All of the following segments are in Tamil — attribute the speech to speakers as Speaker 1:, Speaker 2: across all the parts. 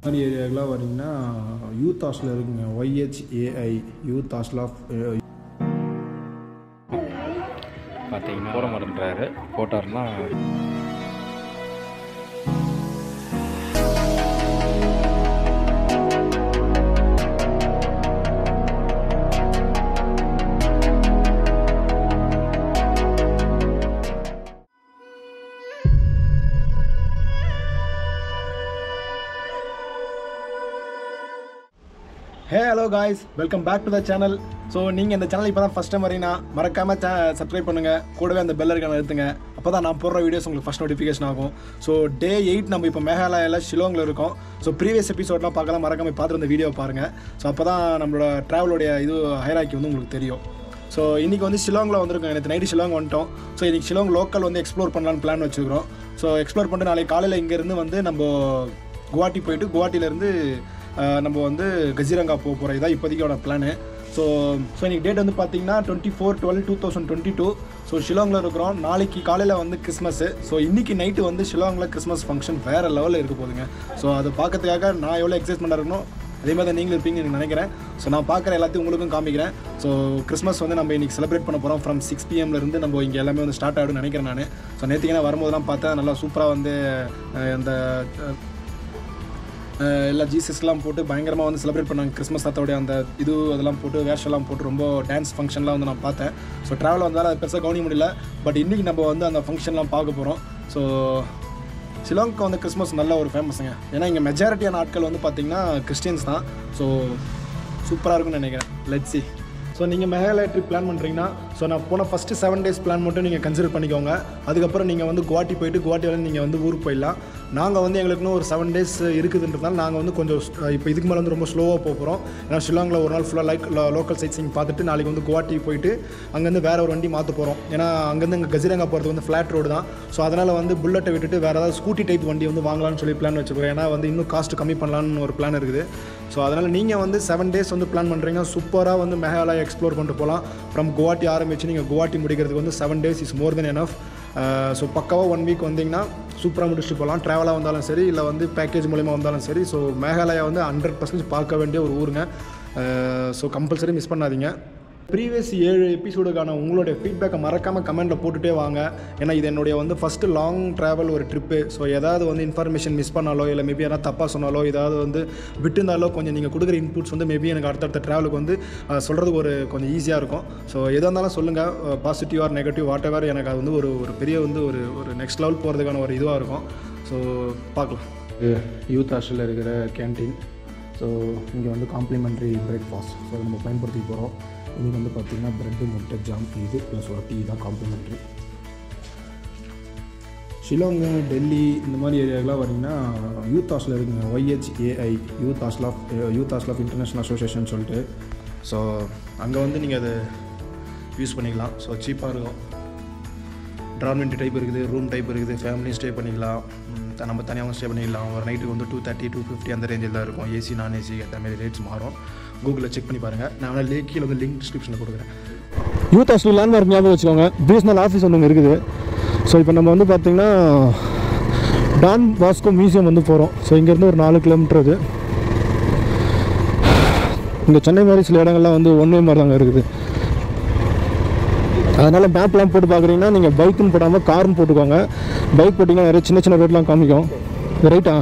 Speaker 1: மாதிரி ஏரியாக்கெலாம் வரீங்கன்னா யூத் ஹாஸ்டல் இருக்குங்க ஒய்ஹெச்ஏஐ யூத் ஹாஸ்டல் ஆஃப்
Speaker 2: பார்த்தீங்கன்னா போட மாட்டேன்றாரு போட்டாருன்னா
Speaker 1: hey hello guys welcome back to the channel so நீங்கள் இந்த சேனல் இப்போ தான் ஃபஸ்ட் டைம் வரீங்கன்னா மறக்காமல் சே சப்ஸ்கிரைப் பண்ணுங்கள் கூடவே அந்த பெல் இருக்கான எடுத்துங்க அப்போ தான் நான் போடுற வீடியோஸ் உங்களுக்கு ஃபஸ்ட் நோட்டிஃபிகேஷன் ஆகும் ஸோ டே எயிட் நம்ம இப்போ மேகாலயாவில் ஷிலோங்கில் இருக்கோம் ஸோ ப்ரீவியஸ் எபிசோட்லாம் பார்க்கலாம் மறக்காமல் பார்த்துட்டு இந்த வீடியோ பாருங்கள் ஸோ அப்போ தான் நம்மளோட ட்ராவலோடைய இது ஹைராக்கி வந்து உங்களுக்கு தெரியும் ஸோ இன்றைக்கி வந்து ஷிலாங்கில் வந்திருக்கோம் எனக்கு நைட்டு ஷிலாங் வந்துட்டோம் ஸோ இன்றைக்கி ஷிலாங் லோக்கல் வந்து எக்ஸ்ப்ளோர் பண்ணலான்னு பிளான் வச்சுருக்கிறோம் ஸோ எக்ஸ்ப்ளோர் பண்ணிட்டு நாளைக்கு காலையில் இங்கேருந்து வந்து நம்ம குவாஹாட்டி போயிட்டு குவாஹாட்டிலேருந்து நம்ம வந்து கஜிரங்கா போக போகிறோம் இதான் இப்போதைக்கோட பிளானு ஸோ ஸோ இன்றைக்கி டேட் வந்து பார்த்தீங்கன்னா twenty four twelve two thousand twenty two so ஷிலாங்கில் இருக்கிறோம் நாளைக்கு காலையில் வந்து கிறிஸ்மஸ்ஸு ஸோ இன்றைக்கி நைட்டு வந்து ஷிலாங்கில் கிறிஸ்மஸ் ஃபங்க்ஷன் வேறு லெவலில் இருக்க போகுதுங்க ஸோ அதை பார்க்கறதுக்காக நான் எவ்வளோ எக்ஸைட்மெண்ட்டாக இருக்கணும் அதே மாதிரி தான் நீங்களும் இருப்பீங்கன்னு எனக்கு நினைக்கிறேன் ஸோ நான் பார்க்குற எல்லாத்தையும் உங்களுக்கும் காமிக்கிறேன் ஸோ கிறிஸ்மஸ் வந்து நம்ம இன்றைக்கி செலிப்ரேட் பண்ண போகிறோம் ஃப்ரம் சிக்ஸ் இருந்து நம்ம இங்கே எல்லாமே வந்து ஸ்டார்ட் ஆகிடும்னு நினைக்கிறேன் நான் ஸோ நேற்றுக்கு நான் வரும்போதெல்லாம் பார்த்தேன் நல்லா சூப்பராக வந்து அஹ், அந்த அஹ், அஹ், எல்லா ஜீசஸ்லாம் போட்டு பயங்கரமாக வந்து செலிப்ரேட் பண்ணாங்க கிறிஸ்மஸ் தாத்தாவுடைய அந்த இது அதெல்லாம் போட்டு வேஷம்லாம் போட்டு ரொம்ப டான்ஸ் ஃபங்க்ஷன்லாம் வந்து நான் பார்த்தேன் ஸோ ட்ராவல் வந்தாலும் அது பெருசாக கவனிக்க முடியல பட் இன்றைக்கி நம்ம வந்து அந்த ஃபங்க்ஷன்லாம் பார்க்க போகிறோம் ஸோ ஷிலாங்க்கு வந்து கிறிஸ்மஸ் நல்ல ஒரு ஃபேமஸுங்க ஏன்னா இங்கே மெஜாரிட்டியான ஆட்கள் வந்து பார்த்தீங்கன்னா கிறிஸ்டியன்ஸ் தான் ஸோ சூப்பராக இருக்கும்னு நினைக்கிறேன் லெட் சி ஸோ நீங்கள் மேகாலயா ட்ரிப் பிளான் பண்ணுறீங்கன்னா ஸோ நான் போன ஃபஸ்ட்டு செவன் டேஸ் பிளான் மட்டும் நீங்கள் கன்சிடர் பண்ணிக்கோங்க அதுக்கப்புறம் நீங்கள் வந்து குவாட்டி போயிட்டு குவாட்டியில் நீங்கள் வந்து ஊருக்கு போயிடலாம் நாங்கள் வந்து எங்களுக்குன்னு ஒரு செவன் டேஸ் இருக்குதுன்றதால நாங்கள் வந்து கொஞ்சம் இப்போ இதுக்கு மேலே வந்து ரொம்ப ஸ்லோவாக போக போகிறோம் ஏன்னா ஷில்லாங்கில் ஒரு நாள் ஃபுல்லாக லைக் லோக்கல் சைட் சீங் பார்த்துட்டு நாளைக்கு வந்து குவாட்டி போயிட்டு அங்கேருந்து வேற ஒரு வண்டி மாற்ற போகிறோம் ஏன்னா அங்கேருந்து இங்கே கஜிரங்கா போகிறது வந்து ஃப்ளாட் ரோடு தான் ஸோ அதனால் வந்து புல்லட்டை விட்டுட்டு வேறு ஏதாவது ஸ்கூட்டி டைப் வண்டி வந்து வாங்கலாம்னு சொல்லி பிளான் வச்சுக்கிறோம் ஏன்னா வந்து இன்னும் காஸ்ட் கம்மி பண்ணலான்னு ஒரு பிளான் இருக்குது ஸோ அதனால் நீங்கள் வந்து செவன் டேஸ் வந்து பிளான் பண்ணுறீங்க சூப்பராக வந்து மேகாலயா எக்ஸ்ப்ளோர் கொண்டு போகலாம் ஃப்ரம் குவாட்டி ஆரம்பிச்சு நீங்கள் குவாட்டி முடிக்கிறதுக்கு வந்து seven days is more then enough so பக்காவாக ஒன் வீக் வந்தீங்கன்னா சூப்பராக முடிச்சுட்டு போகலாம் ட்ராவலாக வந்தாலும் சரி இல்லை வந்து பேக்கேஜ் மூலிமா வந்தாலும் சரி ஸோ மேகாலயா வந்து ஹண்ட்ரட் பர்சன்டேஜ் பார்க்க வேண்டிய ஒரு ஊருங்க ஸோ கம்பல்சரி மிஸ் பண்ணாதீங்க ப்ரீவியஸ் ஏழு எபிசோடுக்கான உங்களுடைய ஃபீட்பேக்கை மறக்காமல் கமெண்ட்டில் போட்டுகிட்டே வாங்க ஏன்னா இது என்னுடைய வந்து ஃபஸ்ட்டு லாங் ட்ராவல் ஒரு ட்ரிப்பு ஸோ ஏதாவது வந்து இன்ஃபர்மேஷன் மிஸ் பண்ணாலோ இல்லை மேபி எதாவது தப்பாக சொன்னாலோ ஏதாவது வந்து விட்டுருந்தாலோ கொஞ்சம் நீங்கள் கொடுக்குற இன்புட்ஸ் வந்து மேபி எனக்கு அடுத்தடுத்த ட்ராவலுக்கு வந்து அஹ், சொல்கிறதுக்கு ஒரு கொஞ்சம் ஈஸியாக இருக்கும் ஸோ எதாக இருந்தாலும் சொல்லுங்கள் positive or negative whatever எனக்கு அது வந்து ஒரு ஒரு பெரிய வந்து ஒரு ஒரு நெக்ஸ்ட் லெவல் போகிறதுக்கான ஒரு இதுவாக இருக்கும் ஸோ பார்க்கலாம் யூத் ஹாஸ்டலில் இருக்கிற கேன்டீன் ஸோ இங்கே வந்து காம்ப்ளிமெண்ட்ரி பிரேக்ஃபாஸ்ட் ஸோ நம்ம பயன்படுத்தி போகிறோம் இன்றைக்கி வந்து பார்த்திங்கன்னா ப்ரெட்டு முட்டை ஜாம் இது ப்ளஸ் ஒரு டீ தான் காம்ப்ளிமெண்ட்ரி ஷிலாங்கு டெல்லி இந்த மாதிரி ஏரியாக்கெலாம் வரீங்கன்னா யூத் ஹாஸ்டல் இருக்குங்க YHAI youth hostel of youth hostel of international association சொல்லிட்டு ஸோ அங்கே வந்து நீங்கள் அதை யூஸ் பண்ணிக்கலாம் ஸோ சீப்பாக இருக்கும் ட்ரான்மெண்ட் டைப் இருக்குது ரூம் டைப் இருக்குது ஃபேமிலி ஸ்டே பண்ணிக்கலாம் ம், த- நம்ம தனியாகவும் ஸ்டே பண்ணிக்கலாம் ஒரு நைட்டுக்கு வந்து டூ தேர்ட்டி டூ ஃபிஃப்டி அந்த ரேஞ்சில் தான் இருக்கும் ஏசி நான் ஏசி ஏற்ற மாதிரி ரேட்ஸ் மாறும் கூகுளில் செக் பண்ணி பாருங்கள் நான் வேணால் லே கீழே வந்து லிங்க் டிஸ்கிரிப்ஷனில் கொடுக்குறேன் யூத் ஹாஸ்டல் லேண்ட்மார்க் ஞாபகம் வச்சுக்கோங்க பிஎஸ்என்எல் ஆஃபீஸ் ஒன்று இருக்குது ஸோ இப்போ நம்ம வந்து பார்த்திங்கன்னா டான் வாஸ்கோ மியூசியம் வந்து போகிறோம் ஸோ இங்கேருந்து ஒரு நாலு கிலோமீட்டர் அது இங்கே சென்னை மாதிரி சில இடங்கள்லாம் வந்து ஒன் வே மாதிரி தாங்க இருக்குது அதனால் மேப்லாம் போட்டு பார்க்குறீங்கன்னா நீங்கள் பைக்குன்னு போடாமல் கார்னு போட்டுக்கோங்க பைக் போட்டிங்கன்னா நிறைய சின்ன சின்ன ரோட்லாம் காமிக்கும் இது ரைட்டா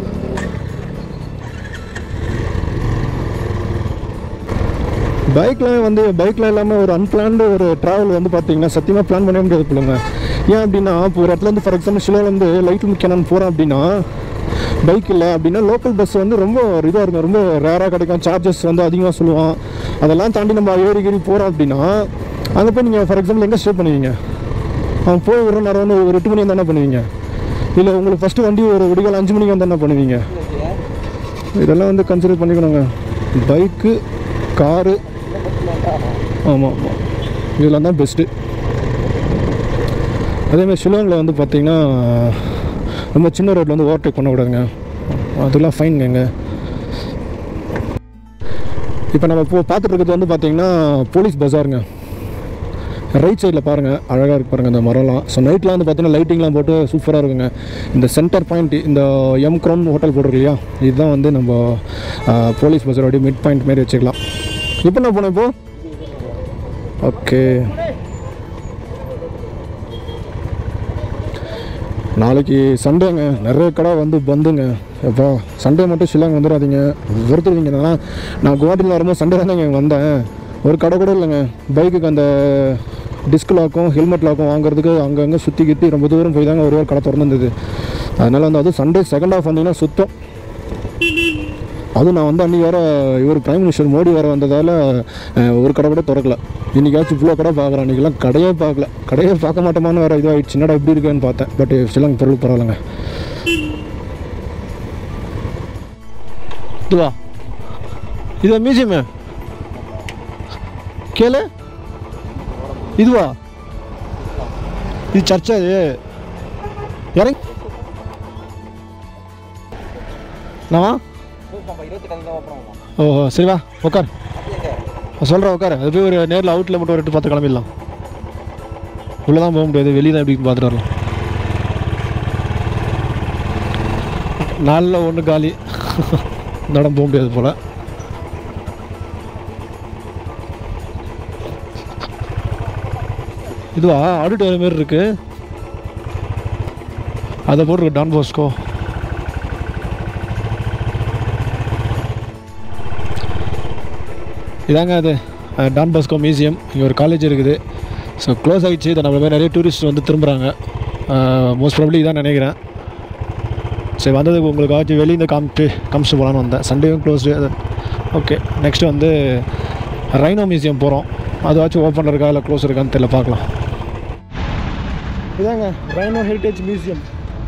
Speaker 1: பைக்கில் வந்து பைக்கில் இல்லாமல் ஒரு அன்பிளான்டு ஒரு ட்ராவல் வந்து பார்த்தீங்கன்னா சத்தியமாக பிளான் பண்ணவே முடியாது பிள்ளைங்க ஏன் அப்படின்னா இப்போ ஒரு இடத்துல வந்து ஃபார் எக்ஸாம்பிள் ஷிலோலேருந்து லைட் முக்கியம் போகிறோம் அப்படின்னா பைக் இல்லை அப்படின்னா லோக்கல் பஸ் வந்து ரொம்ப இதாக இருக்கும் ரொம்ப ரேராக கிடைக்கும் சார்ஜஸ் வந்து அதிகமாக சொல்லுவான் அதெல்லாம் தாண்டி நம்ம ஏறி ஏறி போகிறோம் அப்படின்னா அங்கே போய் நீங்கள் ஃபார் எக்ஸாம்பிள் எங்கே ஸ்டே பண்ணுவீங்க அவன் போய் ஒரு நேரம் வந்து ஒரு எட்டு மணி வந்தால் என்ன பண்ணுவீங்க இல்லை உங்களுக்கு ஃபஸ்ட்டு வண்டி ஒரு விடிகால் அஞ்சு மணிக்கு வந்தால் என்ன பண்ணுவீங்க இதெல்லாம் வந்து கன்சிடர் பண்ணிக்கணுங்க பைக்கு காரு ஆமாம் ஆமாம் இதெல்லாம் தான் பெஸ்ட்டு அதேமாதிரி ஷிலாங்கில் வந்து பார்த்தீங்கன்னா ரொம்ப சின்ன ரோட்டில் வந்து ஓவர்டேக் பண்ணக்கூடாதுங்க அதெல்லாம் ஃபைன்ங்க இப்போ நம்ம இப்போ பார்த்துட்டு இருக்கிறது வந்து பார்த்தீங்கன்னா போலீஸ் பஜாருங்க ரைட் சைடில் பாருங்கள் அழகாக இருக்கு பாருங்கள் இந்த மரம்லாம் ஸோ நைட்லாம் வந்து பார்த்தீங்கன்னா லைட்டிங்லாம் போட்டு சூப்பராக இருக்குங்க இந்த சென்டர் பாயிண்ட் இந்த எம் க்ரௌன் ஹோட்டல் போட்டிருக்கு இல்லையா இதுதான் வந்து நம்ம ஆஹ், போலீஸ் பஸ்ஸோட அப்படியே மிட் பாயிண்ட் மாரி வச்சுக்கலாம் இப்போ என்ன போனோம் இப்போ ஓகே நாளைக்கு சண்டேங்க நிறைய கடை வந்து பந்துங்க எப்போ சண்டே மட்டும் ஷில்லாங் வந்துடாதீங்க ஒருத்தருவீங்க நான் நான் குவாஹாட்டியில் வரும்போது சண்டே தானே இங்கே வந்தேன் ஒரு கடை கூட இல்லைங்க பைக்குக்கு அந்த டிஸ்க் லாக்கும் ஹெல்மெட் லாக்கும் வாங்குறதுக்கு அங்கங்கே சுற்றி கித்தி ரொம்ப தூரம் போய் தாங்க ஒரு ஒரு கடை திறந்துருந்தது அதனால் வந்து அதுவும் சண்டே செகண்ட் ஹாஃப் வந்தீங்கன்னா சுத்தம் அதுவும் நான் வந்து அன்றைக்கி வேறு இவர் பிரைம் மினிஸ்டர் மோடி வேறு வந்ததால் அஹ், ஒரு கடை கூட திறக்கல இன்றைக்காச்சும் இவ்வளோ கடை பார்க்குறேன் அன்றைக்கெல்லாம் கடையே பார்க்கல கடையே பார்க்க மாட்டோமான்னு வேறு இதுவாகிடுச்சு என்னடா இப்படி இருக்கேன்னு பார்த்தேன் பட் சிலங்க பொருள் பரவாயில்லைங்க இதுவா இதுவா மியூசியமு கேளு இதுவா இது சர்ச்சா இது இறங்கி நான் ஓஹோ சரி வா உட்கார் சொல்கிறேன் உட்கார் அது போய் ஒரு நேரில் அவுட்டில் மட்டும் ஒரு எட்டு பார்த்து கிளம்பிடலாம் உள்ளே தான் போக முடியாது வெளியே தான் எப்படி பார்த்துட்டு வரலாம் நாளில் ஒன்று காலி இந்த இடம் போக முடியாது போல் இதுவா ஆடிட்டோரியம் மாரி இருக்கு அதை போட்டிருக்கு டான் போஸ்கோ இதாங்க அது அஹ், டான் பாஸ்கோ மியூசியம் இங்கே ஒரு காலேஜ் இருக்குது ஸோ க்ளோஸ் ஆகிடுச்சு இதை நம்மள மாதிரி நிறைய டூரிஸ்ட் வந்து திரும்புகிறாங்க மோஸ்ட் ப்ராப்ளி இதான் நினைக்கிறேன் சரி வந்ததுக்கு உங்களுக்காச்சும் வெளியே காமிட்டு காமிச்சிட்டு போகலான்னு வந்தேன் சண்டேவும் க்ளோஸ்டு அது ஓகே நெக்ஸ்ட்டு வந்து ரைனோ மியூசியம் போகிறோம் அதுவாச்சும் ஓப்பன் இருக்கா இல்லை க்ளோஸ் இருக்கான்னு தெரியல பார்க்கலாம் இதாங்க ரைனோ ஹெரிட்டேஜ் மியூசியம்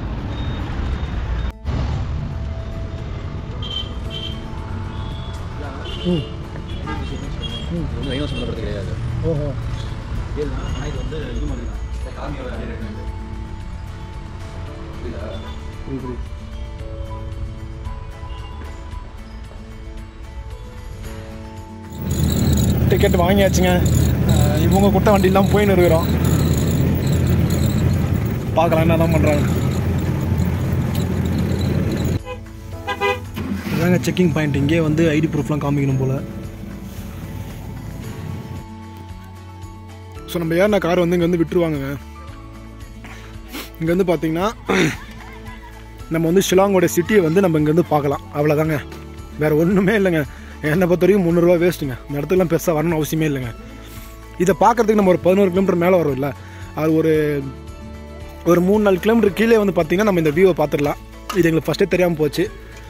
Speaker 1: ம்
Speaker 2: வந்து ரைனோ சம்மந்தப்பட்டது கிடையாது
Speaker 1: ஓஹோ
Speaker 2: ஆனால் இது வந்து இது மாதிரி
Speaker 1: டிக்கெட் வாங்கியாச்சுங்க அஹ் இவங்க குட்ட வண்டியெலாம் போயின்னு இருக்கிறோம் பார்க்கலாம் என்ன தான் பண்ணுறாங்க இதாங்க செக்கிங் பாயிண்ட் இங்கே வந்து ஐடி ப்ரூஃப்லாம் காமிக்கணும் போல் ஸோ நம்ம ஏறின கார் வந்து இங்கே வந்து விட்டுருவாங்கங்க இங்கே வந்து பார்த்தீங்கன்னா நம்ம வந்து ஷிலாங்கோட சிட்டியை வந்து நம்ம இங்கேருந்து பார்க்கலாம் அவ்வளோதாங்க வேறு ஒன்றுமே இல்லைங்க என்னை பொறுத்த வரைக்கும் முந்நூறுரூவா வேஸ்ட்டுங்க இந்த இடத்துக்குலாம் பெருசாக வரணும்னு அவசியமே இல்லைங்க இதை பார்க்குறதுக்கு நம்ம ஒரு பதினோரு கிலோமீட்டர் மேலே வரும் இல்லை அது ஒரு ஒரு மூணு நாலு கிலோமீட்டர் கீழே வந்து பார்த்தீங்கன்னா நம்ம இந்த வியூவை பார்த்துடலாம் இது எங்களுக்கு ஃபஸ்ட்டே தெரியாமல் போச்சு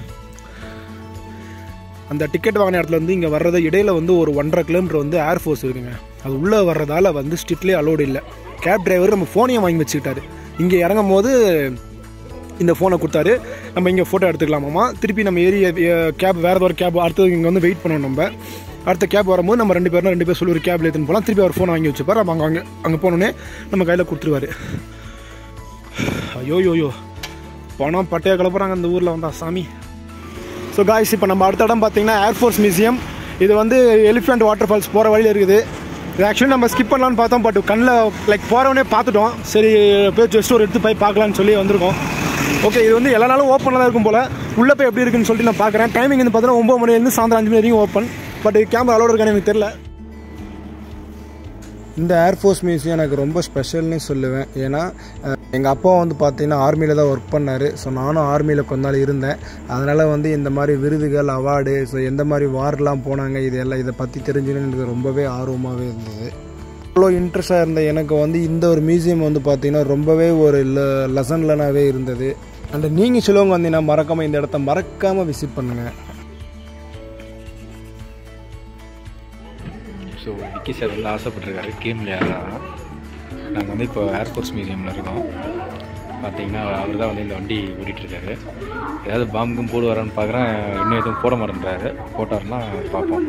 Speaker 1: அந்த டிக்கெட் வாங்கின இடத்துல வந்து இங்கே வர்றது இடையில வந்து ஒரு ஒன்றரை கிலோமீட்டர் வந்து ஏர்ஃபோர்ஸ் இருக்குங்க அது உள்ளே வர்றதால வந்து ஸ்ட்ரிக்ட்லேயே அலோடு இல்லை கேப் டிரைவர் நம்ம ஃபோனையும் வாங்கி வச்சுக்கிட்டாரு இங்கே இறங்கும் போது இந்த ஃபோனை கொடுத்தாரு நம்ம இங்கே ஃபோட்டோ எடுத்துக்கலாமாமா திருப்பி நம்ம ஏறி கேப் வேறு ஒரு கேப் அடுத்தது இங்கே வந்து வெயிட் பண்ணணும் நம்ம அடுத்த கேப் வரும்போது நம்ம ரெண்டு பேரும் ரெண்டு பேர் சொல்லி ஒரு கேப்ல எடுத்துன்னு போகலாம் திருப்பி அவர் ஃபோனை வாங்கி வச்சுப்பார் நம்ம அங்கே அங்கே அங்கே போனோடனே நம்ம கையில் கொடுத்துருவாரு ஐயோ யோயோ பணம் பட்டையை கிளப்புறாங்க இந்த ஊரில் வந்தா சாமி ஸோ காய்ஸ் இப்போ நம்ம அடுத்த இடம் பார்த்தீங்கன்னா ஏர்ஃபோர்ஸ் மியூசியம் இது வந்து எலிஃபெண்ட் வாட்டர் ஃபால்ஸ் போகிற வழியில் இருக்குது இது ஆக்சுவலி நம்ம ஸ்கிப் பண்ணலான்னு பார்த்தோம் பட் கண்ணில் லைக் போகிறவனே பார்த்துட்டோம் சரி போய் ஜஸ்ட் ஒரு எடுத்து போய் பார்க்கலான்னு சொல்லி வந்திருக்கோம் ஓகே இது வந்து எல்லா நாளும் ஓப்பனில் தான் இருக்கும் போல் உள்ளே போய் எப்படி இருக்குன்னு சொல்லிட்டு நான் பார்க்குறேன் டைமிங் வந்து பார்த்தீங்கன்னா ஒம்பது மணிலேருந்து சாயந்தரம் அஞ்சு மணி வரைக்கும் ஓப்பன் பட் கேமரா அலோடு இருக்கான்னு எனக்கு தெரில
Speaker 3: இந்த ஏர்ஃபோர்ஸ் மியூசியம் எனக்கு ரொம்ப ஸ்பெஷல்னு சொல்லுவேன் ஏன்னா எங்கள் அப்பா வந்து பார்த்தீங்கன்னா ஆர்மியில் தான் ஒர்க் பண்ணார் ஸோ நானும் ஆர்மியில் கொஞ்ச நாள் இருந்தேன் அதனால் வந்து இந்த மாதிரி விருதுகள் அவார்டு ஸோ எந்த மாதிரி வார்லாம் போனாங்க இது எல்லாம் இதை பற்றி தெரிஞ்சுன்னு எனக்கு ரொம்பவே ஆர்வமாகவே இருந்தது அவ்வளோ இன்ட்ரெஸ்டாக இருந்த எனக்கு வந்து இந்த ஒரு மியூசியம் வந்து பார்த்தீங்கன்னா ரொம்பவே ஒரு லெசன் லேர்னாகவே இருந்தது அண்ட் நீங்கள் சிலவங்க வந்தீங்கன்னா மறக்காமல் இந்த இடத்த மறக்காமல் விசிட் பண்ணுங்கள்
Speaker 2: ஸோ விக்கி சார் வந்து ஆசைப்பட்டிருக்காரு கேம் விளையாடுறாங்க நாங்கள் வந்து இப்போ ஏர்ஃபோர்ஸ் மியூசியமில் இருக்கோம் பார்த்தீங்கன்னா அவர் தான் வந்து இந்த வண்டி ஓட்டிகிட்டு இருக்காரு ஏதாவது பாம்புக்கும் போடுவாரான்னு பார்க்குறேன் இன்னும் எதுவும் போட மாட்டேன்றாரு போட்டாருன்னா பார்ப்போம்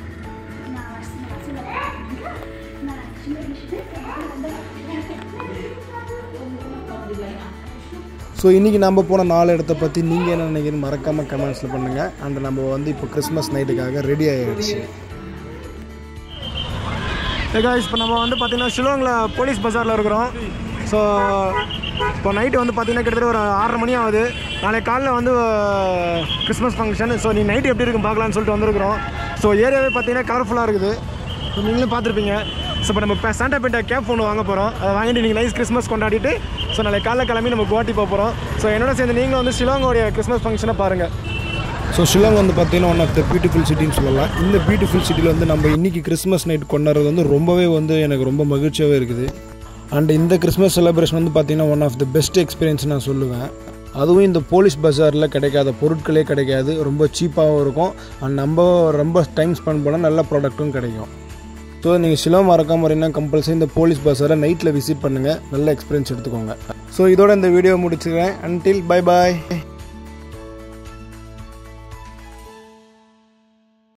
Speaker 3: ஸோ இன்றைக்கி நம்ம போன நாலு இடத்த பற்றி நீங்கள் என்ன நினைக்கிறீங்கன்னு மறக்காமல் கமெண்ட்ஸில் பண்ணுங்கள் அண்ட் நம்ம வந்து இப்போ கிறிஸ்மஸ் நைட்டுக்காக ரெடி ஆகிடுச்சு
Speaker 1: guys இப்போ நம்ம வந்து பார்த்தீங்கன்னா ஷிலாங்கில் போலீஸ் பஜாரில் இருக்கிறோம் ஸோ இப்போ நைட்டு வந்து பார்த்தீங்கன்னா கிட்டத்தட்ட ஒரு ஆறரை மணி ஆகுது நாளைக்கு காலைல வந்து கிறிஸ்மஸ் ஃபங்க்ஷன் ஸோ நீ நைட்டு எப்படி இருக்கும் பார்க்கலான்னு சொல்லிட்டு வந்திருக்கிறோம் ஸோ ஏரியாவே பார்த்தீங்கன்னா கலர்ஃபுல்லாக இருக்குது ஸோ நீங்களும் பார்த்துருப்பீங்க ஸோ இப்போ நம்ம இப்போ சாண்டா பேட்டை கேப் ஒன்று வாங்க போகிறோம் அதை வாங்கிட்டு நீங்கள் நைஸ் கிறிஸ்மஸ் கொண்டாடிட்டு ஸோ நாளைக்கு காலைல கிளம்பி நம்ம குவாட்டி போக போகிறோம் ஸோ என்னோட சேர்ந்து நீங்களும் வந்து ஷிலாங்கோடைய கிறிஸ்மஸ் ஃபங்க்ஷனை பாருங்கள்
Speaker 3: ஸோ ஷிலாங் வந்து பார்த்தீங்கன்னா ஒன் ஆஃப் த பியூட்டிஃபுல் சிட்டின்னு சொல்லலாம் இந்த பியூட்டிஃபுல் சிட்டியில் வந்து நம்ம இன்றைக்கி கிறிஸ்மஸ் நைட் கொண்டாடுறது வந்து ரொம்பவே வந்து எனக்கு ரொம்ப மகிழ்ச்சியாகவே இருக்குது அண்ட் இந்த கிறிஸ்மஸ் செலிப்ரேஷன் வந்து பார்த்தீங்கன்னா one of the best experience நான் சொல்லுவேன் அதுவும் இந்த போலீஸ் பஜாரில் கிடைக்காத பொருட்களே கிடைக்காது ரொம்ப சீப்பாகவும் இருக்கும் அண்ட் நம்ம ரொம்ப டைம் ஸ்பெண்ட் பண்ணால் நல்ல ப்ராடக்ட்டும் கிடைக்கும் ஸோ நீங்கள் சிலோ மறக்காம வரீங்கன்னா கம்பல்சரி இந்த போலீஸ் பஸ்ஸரை நைட்டில் விசிட் பண்ணுங்கள் நல்ல எக்ஸ்பீரியன்ஸ் எடுத்துக்கோங்க ஸோ இதோட இந்த வீடியோ முடிச்சுக்கிறேன் அன்டில் பை பாய்